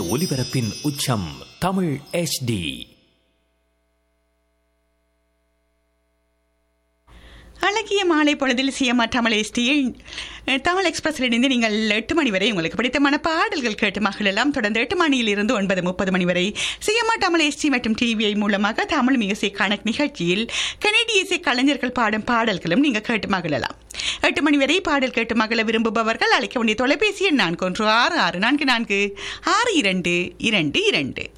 ஒலிபரப்பின் உச்சம் தமிழ் HD அழகிய மாலை பொழுதில் சிஎம்ஆ தமிழ் எஸ்டியில் தமிழ் எக்ஸ்பிரஸில் இணைந்து நீங்கள் எட்டு மணி வரை உங்களுக்கு பிடித்தமான பாடல்கள் கேட்டு மகளெல்லாம் தொடர்ந்து எட்டு மணியில் இருந்து ஒன்பது முப்பது மணி வரை சிஎம்ஆ தமிழ் எஸ்டி மற்றும் டிவிஐ மூலமாக தமிழ் மியூசிக் கணக்கு நிகழ்ச்சியில் கனேடிய இசை கலைஞர்கள் பாடும் பாடல்களும் நீங்கள் கேட்டு மகளலாம் எட்டு மணி வரை பாடல் கேட்டு மகள விரும்புபவர்கள் அழைக்க வேண்டிய தொலைபேசி எண் நான்கு ஒன்று ஆறு ஆறு நான்கு நான்கு ஆறு இரண்டு இரண்டு இரண்டு